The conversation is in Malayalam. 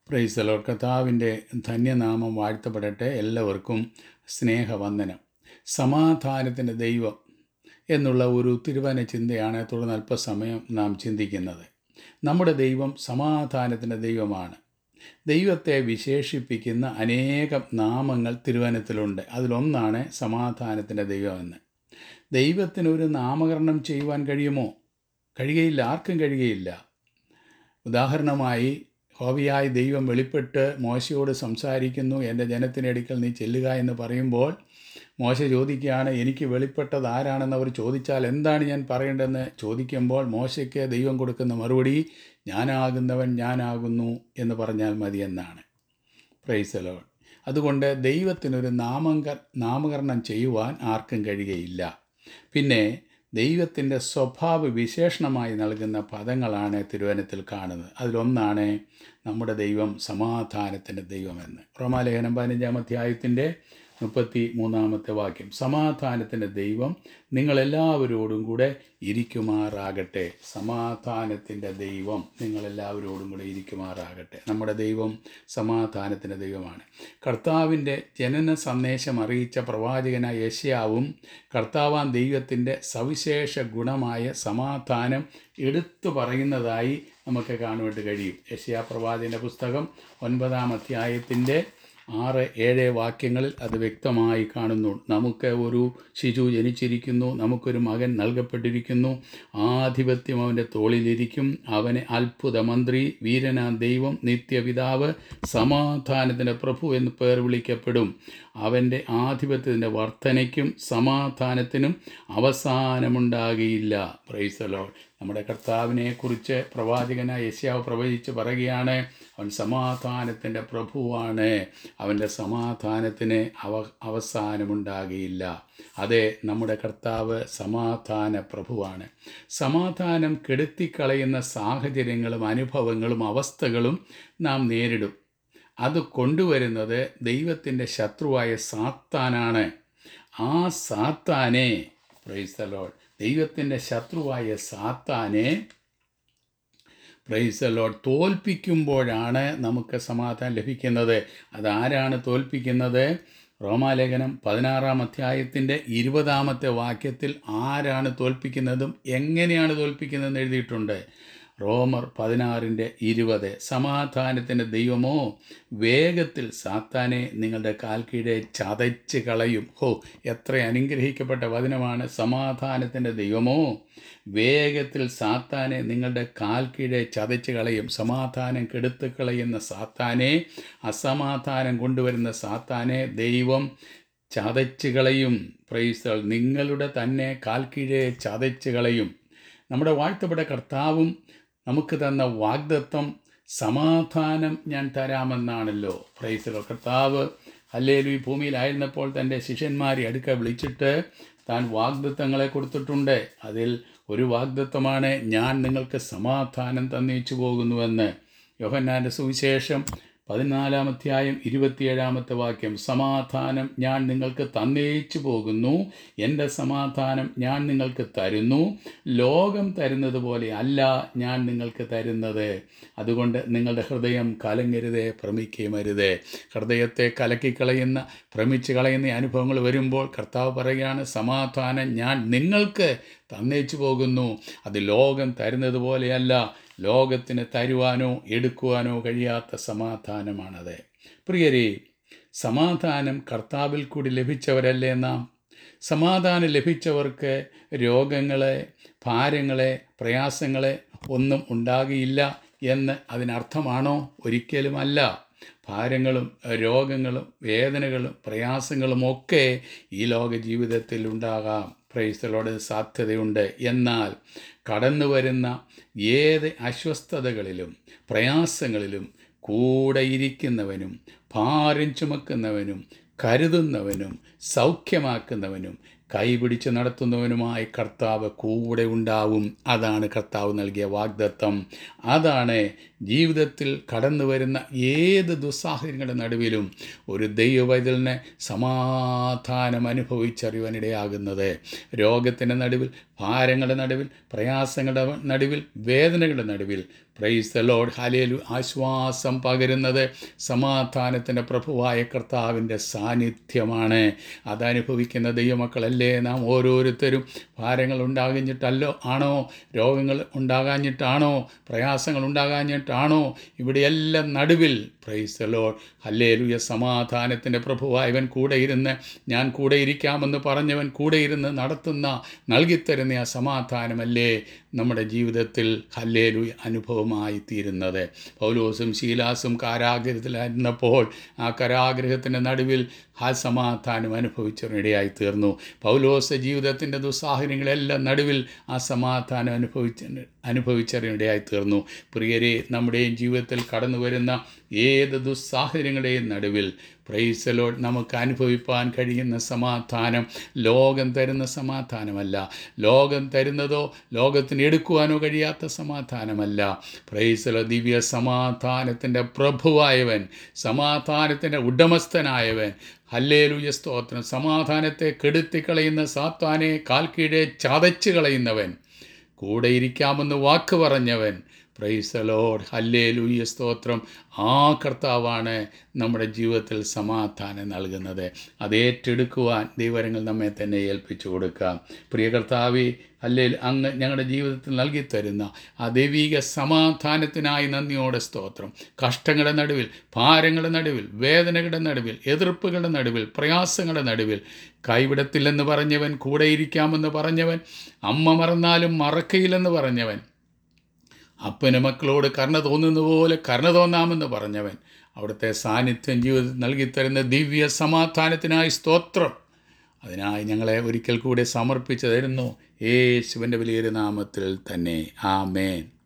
പ്രൈസലോ കർത്താവിൻ്റെ ധന്യനാമം വാഴ്ത്തപ്പെടട്ടെ എല്ലാവർക്കും സ്നേഹവന്ദനം സമാധാനത്തിൻ്റെ ദൈവം എന്നുള്ള ഒരു തിരുവന ചിന്തയാണ് തുടർന്ന് അല്പസമയം നാം ചിന്തിക്കുന്നത് നമ്മുടെ ദൈവം സമാധാനത്തിൻ്റെ ദൈവമാണ് ദൈവത്തെ വിശേഷിപ്പിക്കുന്ന അനേകം നാമങ്ങൾ തിരുവനത്തിലുണ്ട് അതിലൊന്നാണ് സമാധാനത്തിൻ്റെ ദൈവമെന്ന് ദൈവത്തിനൊരു നാമകരണം ചെയ്യുവാൻ കഴിയുമോ കഴിയുകയില്ല ആർക്കും കഴിയുകയില്ല ഉദാഹരണമായി ഹോവിയായി ദൈവം വെളിപ്പെട്ട് മോശയോട് സംസാരിക്കുന്നു എൻ്റെ ജനത്തിനടുക്കൽ നീ ചെല്ലുക എന്ന് പറയുമ്പോൾ മോശ ചോദിക്കുകയാണ് എനിക്ക് വെളിപ്പെട്ടത് ആരാണെന്ന് അവർ ചോദിച്ചാൽ എന്താണ് ഞാൻ പറയേണ്ടതെന്ന് ചോദിക്കുമ്പോൾ മോശയ്ക്ക് ദൈവം കൊടുക്കുന്ന മറുപടി ഞാനാകുന്നവൻ ഞാനാകുന്നു എന്ന് പറഞ്ഞാൽ മതി എന്നാണ് പ്രൈസലോൺ അതുകൊണ്ട് ദൈവത്തിനൊരു നാമക നാമകരണം ചെയ്യുവാൻ ആർക്കും കഴിയുകയില്ല പിന്നെ ദൈവത്തിൻ്റെ സ്വഭാവ വിശേഷണമായി നൽകുന്ന പദങ്ങളാണ് തിരുവനത്തിൽ കാണുന്നത് അതിലൊന്നാണ് നമ്മുടെ ദൈവം സമാധാനത്തിൻ്റെ ദൈവമെന്ന് റോമാലേഖനം പതിനഞ്ചാം അധ്യായത്തിൻ്റെ മുപ്പത്തി മൂന്നാമത്തെ വാക്യം സമാധാനത്തിൻ്റെ ദൈവം നിങ്ങളെല്ലാവരോടും കൂടെ ഇരിക്കുമാറാകട്ടെ സമാധാനത്തിൻ്റെ ദൈവം നിങ്ങളെല്ലാവരോടും കൂടെ ഇരിക്കുമാറാകട്ടെ നമ്മുടെ ദൈവം സമാധാനത്തിൻ്റെ ദൈവമാണ് കർത്താവിൻ്റെ ജനന സന്ദേശം അറിയിച്ച പ്രവാചകനായ യശ്യാവും കർത്താവാൻ ദൈവത്തിൻ്റെ സവിശേഷ ഗുണമായ സമാധാനം എടുത്തു പറയുന്നതായി നമുക്ക് കാണുവാൻ കഴിയും യശ്യാ പ്രവാചകൻ്റെ പുസ്തകം ഒൻപതാം അധ്യായത്തിൻ്റെ ആറ് ഏഴ് വാക്യങ്ങളിൽ അത് വ്യക്തമായി കാണുന്നു നമുക്ക് ഒരു ശിശു ജനിച്ചിരിക്കുന്നു നമുക്കൊരു മകൻ നൽകപ്പെട്ടിരിക്കുന്നു ആധിപത്യം അവൻ്റെ തോളിലിരിക്കും അവനെ അത്ഭുത മന്ത്രി വീരനാ ദൈവം നിത്യപിതാവ് സമാധാനത്തിൻ്റെ പ്രഭു എന്ന് പേർ വിളിക്കപ്പെടും അവൻ്റെ ആധിപത്യത്തിൻ്റെ വർധനയ്ക്കും സമാധാനത്തിനും അവസാനമുണ്ടാകിയില്ല പ്രൈസലോ നമ്മുടെ കർത്താവിനെക്കുറിച്ച് പ്രവാചകനായ യശ്യാവ് പ്രവചിച്ച് പറയുകയാണ് അവൻ സമാധാനത്തിൻ്റെ പ്രഭുവാണ് അവൻ്റെ സമാധാനത്തിന് അവ അവസാനമുണ്ടാകിയില്ല അതെ നമ്മുടെ കർത്താവ് സമാധാന പ്രഭുവാണ് സമാധാനം കെടുത്തിക്കളയുന്ന സാഹചര്യങ്ങളും അനുഭവങ്ങളും അവസ്ഥകളും നാം നേരിടും അത് കൊണ്ടുവരുന്നത് ദൈവത്തിൻ്റെ ശത്രുവായ സാത്താനാണ് ആ സാത്താനെ പ്രൈസലോൾ ദൈവത്തിൻ്റെ ശത്രുവായ സാത്താനെ പ്രൈസലോഡ് തോൽപ്പിക്കുമ്പോഴാണ് നമുക്ക് സമാധാനം ലഭിക്കുന്നത് അതാരാണ് തോൽപ്പിക്കുന്നത് റോമാലേഖനം പതിനാറാം അധ്യായത്തിൻ്റെ ഇരുപതാമത്തെ വാക്യത്തിൽ ആരാണ് തോൽപ്പിക്കുന്നതും എങ്ങനെയാണ് തോൽപ്പിക്കുന്നതെന്ന് എഴുതിയിട്ടുണ്ട് റോമർ പതിനാറിൻ്റെ ഇരുപത് സമാധാനത്തിൻ്റെ ദൈവമോ വേഗത്തിൽ സാത്താനെ നിങ്ങളുടെ കാൽ കീഴെ ചതച്ച് കളയും ഹോ എത്ര അനുഗ്രഹിക്കപ്പെട്ട വചനമാണ് സമാധാനത്തിൻ്റെ ദൈവമോ വേഗത്തിൽ സാത്താനെ നിങ്ങളുടെ കാൽ കീഴെ ചതച്ച് കളയും സമാധാനം കെടുത്ത് കളയുന്ന സാത്താനെ അസമാധാനം കൊണ്ടുവരുന്ന സാത്താനെ ദൈവം ചതച്ച് കളയും പ്രൈസൾ നിങ്ങളുടെ തന്നെ കാൽ കീഴെ ചതച്ച് കളയും നമ്മുടെ വാഴ്ത്തപ്പെട്ട കർത്താവും നമുക്ക് തന്ന വാഗ്ദത്വം സമാധാനം ഞാൻ തരാമെന്നാണല്ലോ പ്രൈസലോ കർത്താവ് അല്ലേലു ഈ ഭൂമിയിലായിരുന്നപ്പോൾ തൻ്റെ ശിഷ്യന്മാരെ അടുക്ക വിളിച്ചിട്ട് താൻ വാഗ്ദത്വങ്ങളെ കൊടുത്തിട്ടുണ്ട് അതിൽ ഒരു വാഗ്ദത്വമാണ് ഞാൻ നിങ്ങൾക്ക് സമാധാനം തന്നേച്ചു പോകുന്നുവെന്ന് യോഹന്നാൻ്റെ സുവിശേഷം പതിനാലാം അധ്യായം ഇരുപത്തിയേഴാമത്തെ വാക്യം സമാധാനം ഞാൻ നിങ്ങൾക്ക് തന്നേച്ചു പോകുന്നു എൻ്റെ സമാധാനം ഞാൻ നിങ്ങൾക്ക് തരുന്നു ലോകം തരുന്നത് പോലെ അല്ല ഞാൻ നിങ്ങൾക്ക് തരുന്നത് അതുകൊണ്ട് നിങ്ങളുടെ ഹൃദയം കലങ്ങരുതേ ഭ്രമിക്കുകയുമരുതേ ഹൃദയത്തെ കലക്കിക്കളയുന്ന ഭ്രമിച്ച് കളയുന്ന അനുഭവങ്ങൾ വരുമ്പോൾ കർത്താവ് പറയുകയാണ് സമാധാനം ഞാൻ നിങ്ങൾക്ക് തന്നേച്ചു പോകുന്നു അത് ലോകം തരുന്നത് പോലെയല്ല ലോകത്തിന് തരുവാനോ എടുക്കുവാനോ കഴിയാത്ത സമാധാനമാണത് പ്രിയരെ സമാധാനം കർത്താവിൽ കൂടി ലഭിച്ചവരല്ലേ നാം സമാധാനം ലഭിച്ചവർക്ക് രോഗങ്ങളെ ഭാരങ്ങളെ പ്രയാസങ്ങളെ ഒന്നും ഉണ്ടാകിയില്ല എന്ന് അതിനർത്ഥമാണോ ഒരിക്കലുമല്ല ഭാരങ്ങളും രോഗങ്ങളും വേദനകളും പ്രയാസങ്ങളും ഒക്കെ ഈ ലോക ജീവിതത്തിൽ ഉണ്ടാകാം പ്രൈസ്തലോട് സാധ്യതയുണ്ട് എന്നാൽ കടന്നു വരുന്ന ഏത് അസ്വസ്ഥതകളിലും പ്രയാസങ്ങളിലും കൂടെ ഇരിക്കുന്നവനും ഭാരം ചുമക്കുന്നവനും കരുതുന്നവനും സൗഖ്യമാക്കുന്നവനും കൈപിടിച്ച് നടത്തുന്നവനുമായി കർത്താവ് കൂടെ ഉണ്ടാവും അതാണ് കർത്താവ് നൽകിയ വാഗ്ദത്തം അതാണ് ജീവിതത്തിൽ കടന്നു വരുന്ന ഏത് ദുസ്സാഹചര്യങ്ങളുടെ നടുവിലും ഒരു ദൈവവൈതലിനെ സമാധാനം അനുഭവിച്ചറിയുവാനിടയാകുന്നത് രോഗത്തിൻ്റെ നടുവിൽ ഭാരങ്ങളുടെ നടുവിൽ പ്രയാസങ്ങളുടെ നടുവിൽ വേദനകളുടെ നടുവിൽ പ്രൈസ് ദ ലോഡ് ഹലേലു ആശ്വാസം പകരുന്നത് സമാധാനത്തിൻ്റെ പ്രഭുവായ കർത്താവിൻ്റെ സാന്നിധ്യമാണ് അതനുഭവിക്കുന്ന ദൈവമക്കളല്ലേ നാം ഓരോരുത്തരും ഭാരങ്ങൾ ഉണ്ടാകഞ്ഞിട്ടല്ലോ ആണോ രോഗങ്ങൾ ഉണ്ടാകാഞ്ഞിട്ടാണോ പ്രയാസങ്ങൾ ഉണ്ടാകാഞ്ഞിട്ടാണോ ഇവിടെയെല്ലാം നടുവിൽ പ്രൈസ് ദ ലോഡ് ഹല്ലേലുയ സമാധാനത്തിൻ്റെ പ്രഭുവായവൻ കൂടെ ഇരുന്ന് ഞാൻ കൂടെ ഇരിക്കാമെന്ന് പറഞ്ഞവൻ കൂടെ ഇരുന്ന് നടത്തുന്ന നൽകിത്തരുന്ന ആ സമാധാനമല്ലേ നമ്മുടെ ജീവിതത്തിൽ ഹല്ലേലു അനുഭവമായി തീരുന്നത് പൗലോസും ശീലാസും കാരാഗ്രഹത്തിലായിരുന്നപ്പോൾ ആ കാരാഗ്രഹത്തിൻ്റെ നടുവിൽ ആ സമാധാനം അനുഭവിച്ചവനിടയായി തീർന്നു പൗലോസ് ജീവിതത്തിൻ്റെ ദുസ്സാഹചര്യങ്ങളെല്ലാം നടുവിൽ ആ സമാധാനം അനുഭവിച്ച അനുഭവിച്ചറിയിടയായി തീർന്നു പ്രിയരെ നമ്മുടെയും ജീവിതത്തിൽ കടന്നു വരുന്ന ഏത് ദുസ്സാഹചര്യങ്ങളുടെയും നടുവിൽ പ്രൈസലോ നമുക്ക് അനുഭവിപ്പാൻ കഴിയുന്ന സമാധാനം ലോകം തരുന്ന സമാധാനമല്ല ലോകം തരുന്നതോ ലോകത്തിന് എടുക്കുവാനോ കഴിയാത്ത സമാധാനമല്ല പ്രൈസലോ ദിവ്യ സമാധാനത്തിൻ്റെ പ്രഭുവായവൻ സമാധാനത്തിൻ്റെ ഉടമസ്ഥനായവൻ ഹല്ലേലൂയ സ്തോത്രം സമാധാനത്തെ കെടുത്തിക്കളയുന്ന സാത്താനെ കാൽക്കീഴെ ചതച്ച് കളയുന്നവൻ കൂടെ ഇരിക്കാമെന്ന് വാക്ക് പറഞ്ഞവൻ പ്രൈസലോഡ് ഹല്ലേലൂയ സ്തോത്രം ആ കർത്താവാണ് നമ്മുടെ ജീവിതത്തിൽ സമാധാനം നൽകുന്നത് അത് ഏറ്റെടുക്കുവാൻ ദൈവരങ്ങൾ നമ്മെ തന്നെ ഏൽപ്പിച്ചു കൊടുക്കാം പ്രിയ കർത്താവെ അല്ലേ അങ്ങ് ഞങ്ങളുടെ ജീവിതത്തിൽ നൽകി തരുന്ന ആ ദൈവീക സമാധാനത്തിനായി നന്ദിയോടെ സ്തോത്രം കഷ്ടങ്ങളുടെ നടുവിൽ ഭാരങ്ങളുടെ നടുവിൽ വേദനകളുടെ നടുവിൽ എതിർപ്പുകളുടെ നടുവിൽ പ്രയാസങ്ങളുടെ നടുവിൽ കൈവിടത്തില്ലെന്ന് പറഞ്ഞവൻ കൂടെ ഇരിക്കാമെന്ന് പറഞ്ഞവൻ അമ്മ മറന്നാലും മറക്കയില്ലെന്ന് പറഞ്ഞവൻ അപ്പന് മക്കളോട് കരുണ തോന്നുന്ന പോലെ കരുണ തോന്നാമെന്ന് പറഞ്ഞവൻ അവിടുത്തെ സാന്നിധ്യം ജീവിതത്തിൽ നൽകിത്തരുന്ന ദിവ്യ സമാധാനത്തിനായി സ്തോത്രം അതിനായി ഞങ്ങളെ ഒരിക്കൽ കൂടെ സമർപ്പിച്ചു തരുന്നു യേശുവിൻ്റെ വലിയൊരു നാമത്തിൽ തന്നെ ആമേൻ